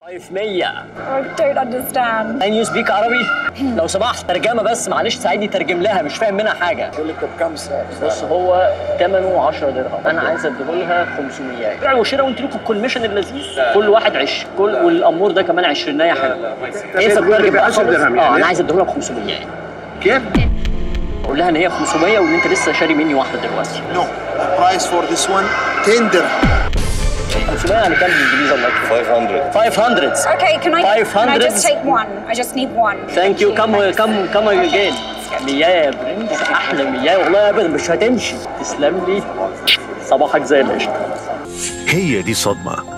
500 I don't understand. Can you speak عربي؟ لو سمحت ترجمة بس معلش ساعدني ترجم لها مش فاهم منها حاجة يقول لك بكام سعر؟ بص هو ثمنه 10 درهم انا عايز اديهولها 500 بيع وشراء وانت لكم الكوميشن اللذيذ كل واحد عش كل والامور ده كمان 20 حلو ايه في الترجم ب 10 درهم اه يعني؟ انا عايز اديهولها ب 500 كيف؟ اقول لها ان هي 500 وان انت لسه شاري مني واحده دلوقتي No. The price for this one 10 dirham. 500 يعني كام بالانجليزي الله يكرمك 500 500 Okay, can I, can I 500? just take one? I just need one. ثانك يو كم كم كم اجين مياه يا برنس احلى مياه والله ابدا مش هتمشي تسلم لي صباحك زي القشطه هي دي صدمة